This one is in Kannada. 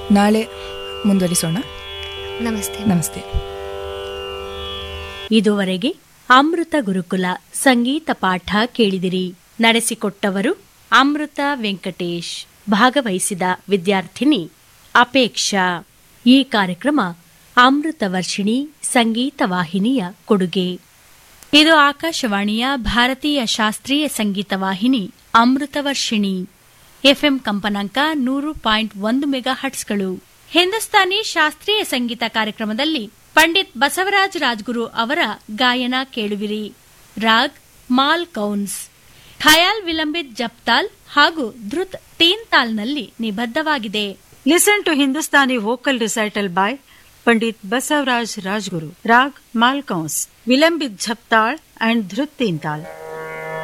ನಾಳೆ ಮುಂದುವರಿಸೋಣ ನಮಸ್ತೆ ನಮಸ್ತೆ ಇದುವರೆಗೆ ಅಮೃತ ಗುರುಕುಲ ಸಂಗೀತ ಪಾಠ ಕೇಳಿದಿರಿ ನಡೆಸಿಕೊಟ್ಟವರು ಅಮೃತ ವೆಂಕಟೇಶ್ ಭಾಗವಹಿಸಿದ ವಿದ್ಯಾರ್ಥಿನಿ ಅಪೇಕ್ಷಾ ಈ ಕಾರ್ಯಕ್ರಮ ಅಮೃತ ವರ್ಷಿಣಿ ಸಂಗೀತ ವಾಹಿನಿಯ ಕೊಡುಗೆ ಇದು ಆಕಾಶವಾಣಿಯ ಭಾರತೀಯ ಶಾಸ್ತ್ರೀಯ ಸಂಗೀತ ವಾಹಿನಿ ಅಮೃತ ವರ್ಷಿಣಿ ಎಫ್ಎಂ ಕಂಪನಾಂಕ ನೂರು ಪಾಯಿಂಟ್ ಒಂದು ಮೆಗಾ ಹಟ್ಸ್ಗಳು ಹಿಂದೂಸ್ತಾನಿ ಶಾಸ್ತ್ರೀಯ ಸಂಗೀತ ಕಾರ್ಯಕ್ರಮದಲ್ಲಿ ಪಂಡಿತ್ ಬಸವರಾಜ್ ರಾಜ್ಗುರು ಅವರ ಗಾಯನ ಕೇಳುವಿರಿ ರಾಗ್ ಮಾಲ್ ಕೌನ್ಸ್ ಖಯಾಲ್ ವಿಲಂಬಿತ್ ಜಪ್ತಾಲ್ ಹಾಗೂ Drut ತೀನ್ ತಾಲ್ನಲ್ಲಿ ನಿಬದ್ಧವಾಗಿದೆ Listen to Hindustani vocal recital by Pandit Basavraj Rajguru, Rag Malkaus, Vilambit Jhaptal and Dhrutintal.